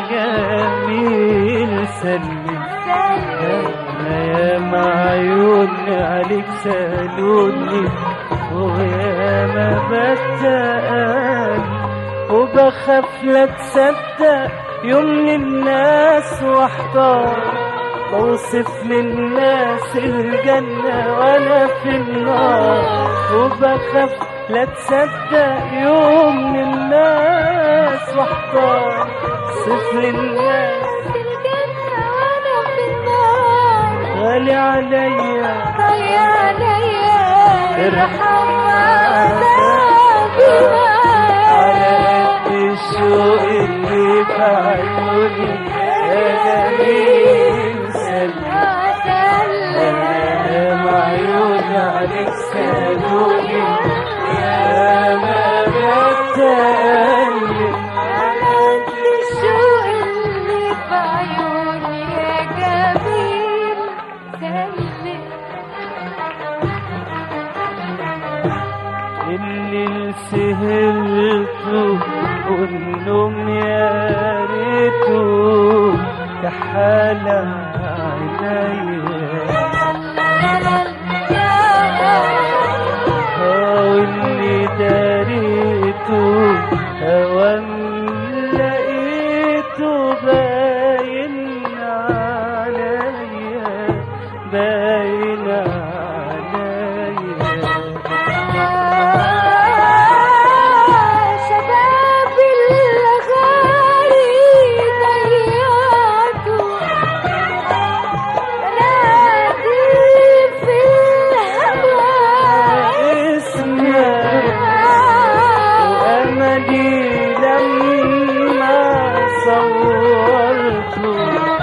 جميل سلم انا يا معيوني عليك سالوني ويا ما بتقال وبخاف لا تصدق يوم من الناس واحتار بوصف للناس الجنة وانا في النار وبخاف لا تصدق يوم من الناس واحتار صف للناس الجنة وانا في النار غالي عليا طي عليا ارحم على عذابي قد الشوق اللي في عيوني يا جميل سلم يا معيوني عليك سالوني يا ما بتقلب اللي سهلته والنوم يا ريته كحال عينيا واللي داريته هوام لقيته باين عليا باين عليا شباب الغالي ضيعته نادي في الهوى اسمك وأملي لما صورته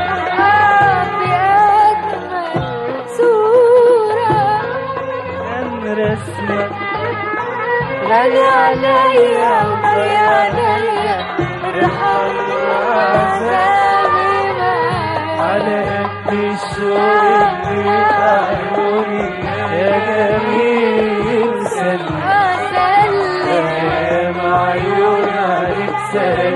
بأجمل صورة كان رسمك غالي عليا غالي عليا ارحم عذابي معاك على قد الشوق اللي في عيوني يا جميل سلم أسلم يا معيون عليك سلام